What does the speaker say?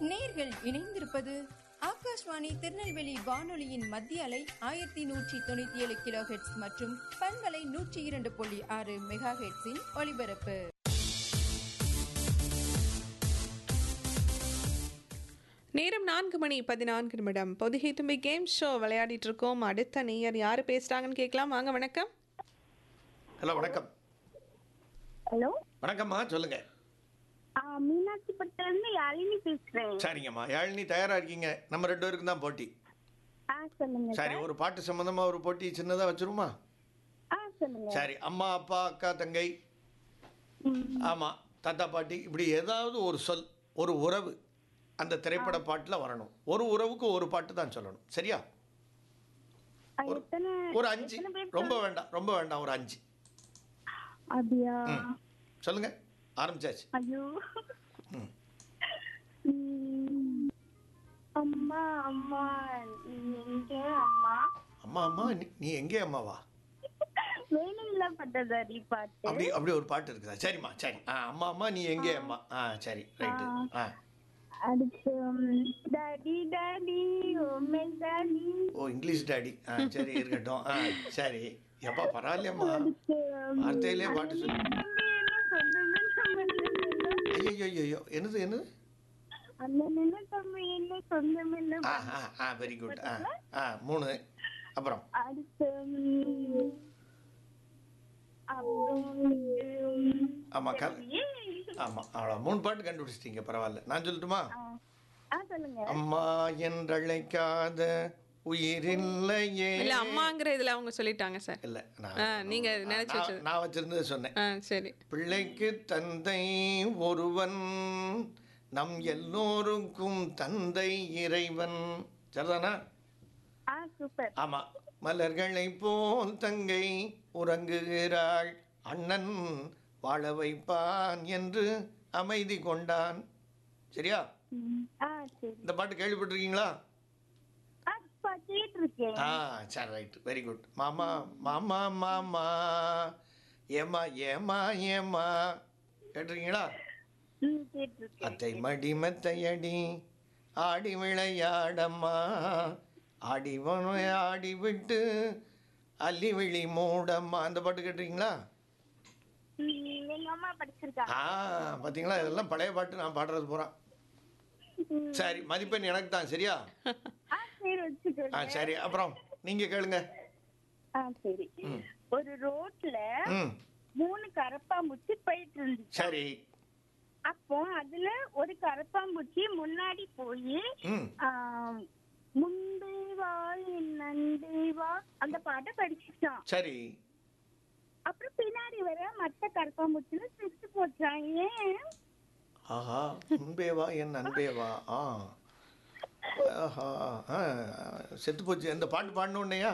நேர்கள் இணைந்திருப்பது ஆகாஷ்வாணி திருநெல்வேலி வானொலியின் மத்திய அலை ஆயிரத்தி நூற்றி தொண்ணூத்தி ஏழு கிலோ ஹெட்ஸ் மற்றும் பண்பலை நூற்றி இரண்டு புள்ளி ஆறு மெகா ஹெட்ஸின் ஒலிபரப்பு நேரம் நான்கு மணி பதினான்கு நிமிடம் பொதுகை தும்பி கேம் ஷோ விளையாடிட்டு இருக்கோம் அடுத்த நேயர் யாரு பேசுறாங்கன்னு கேட்கலாம் வாங்க வணக்கம் ஹலோ வணக்கம் ஹலோ வணக்கம்மா சொல்லுங்க மீனாட்சி பட்டில இருந்து யாழினி பேசுறேன் சரிங்கம்மா யாழினி தயாரா இருக்கீங்க நம்ம ரெண்டு பேருக்கும் தான் போட்டி ஆ சொல்லுங்க சரி ஒரு பாட்டு சம்பந்தமா ஒரு போட்டி சின்னதா வச்சிருமா ஆ சொல்லுங்க சரி அம்மா அப்பா அக்கா தங்கை ம், ஆமா தாத்தா பாட்டி இப்படி ஏதாவது ஒரு சொல் ஒரு உறவு அந்த திரைப்பட பாட்டுல வரணும் ஒரு உறவுக்கு ஒரு பாட்டு தான் சொல்லணும் சரியா ஆ, எத்தனை ஒரு அஞ்சு எத்தனை பேர் ரொம்ப வேண்டாம் ரொம்ப வேண்டாம் ஒரு அஞ்சு அப்படியா சொல்லுங்க ஆரம்பிச்சாச்சு ஐயோ ம். ம், அம்மா அம்மா நீ எங்க அம்மா அம்மா அம்மா நீ- நீ எங்கே அம்மாவா வேணுங்களா பட்டதாரி பாட்டு அப்படி அப்படி ஒரு பாட்டு இருக்குதா சரிம்மா சரி ஆ அம்மா அம்மா நீ எங்கே அம்மா ஆ சரி ரைட்டு ஆ அடுத்து டாடி டாடி ஓ மெல் டாடி ஓ இங்கிலீஷ் டாடி ஆ சரி இருக்கட்டும் ஆ சரி எப்பா பரவாயில்லையம்மா அடுத்து வார்த்தையிலே பாட்டு சொல்லு சொந்தமே சம்பந்தம் ஐயோ ஐயோ என்னது என்னது அண்ணன் என்ன தம்பி என்ன சொந்தம் என்ன ஆ ஆ ஆ வெரி குட் ஆ ஆ மூணு அப்புறம் அடுத்து ம், அப்புறம் ம், ஆமாம் க ஏய், ஆமாம் அவ்வளோ மூணு பாட்டு கண்டுபிடிச்சிட்டீங்க பரவாயில்ல நான் சொல்லட்டுமா ஆ, ஆ சொல்லுங்க அம்மா என்றழைக்காத உயிரில்லையே இல்ல அம்மாங்கிற இதுல அவங்க சொல்லிட்டாங்க சார் இல்லை நான் ஆ, நீங்க நினைச்சு நான்- வச்சது. நான் வச்சிருந்தது சொன்னேன் ஆ சரி பிள்ளைக்கு தந்தை ஒருவன் நம் எல்லோருக்கும் தந்தை இறைவன் சரிதானா ஆ சூப்பர் ஆமா மலர்களை போல் தங்கை உறங்குகிறாள் அண்ணன் வாழ வைப்பான் என்று அமைதி கொண்டான் சரியா ம், ஆ சரி இந்த பாட்டு கேள்விப்பட்டிருக்கீங்களா ஆ கேட்டு இருக்கேன் ஆ சரி ரைட் வெரி குட் மாமா மாமா மாமா ஏமா ஏமா ஏமா கேட்டிருக்கீங்களா ம் கேட்டு இருக்கேன் அத்தை மடி மெத்தையடி ஆடி விளையாடம்மா ஆடி வன- ஆடி விட்டு அள்ளி விழி மூடம்மா அந்த பாட்டு கேட்டிருக்கீங்களா ம், எங்க அம்மா படிச்சிருக்காங்க ஆ பார்த்தீங்களா இதெல்லாம் பழைய பாட்டு நான் பாடுறது போகிறேன் ம், சரி மதிப்பெண் எனக்கு தான் சரியா ஆ சரி ஆ வச்சுக்கோங்க சரி அப்புறம் நீங்கள் கேளுங்க ஆ சரி ம். ஒரு ரோட்ல ம் மூணு கரப்பாம்பூச்சி போயிட்டு இருந்துச்சு சரி அப்போ அதுல ஒரு கரப்பாம்பூச்சி முன்னாடி போய் ம் முன்பு வா என் நன்றி வா அந்த பாட்டை படிச்சுட்டான் சரி அப்புறம் பின்னாடி வர மத்த கரப்பாம்பூச்சில செத்து போச்சான் ஏன் ஆஹா அன்பே வா என் அன்பே வா ஆ ஆஹா ஆ செத்து போச்சு அந்த பாட்டு பாடின உடனேயா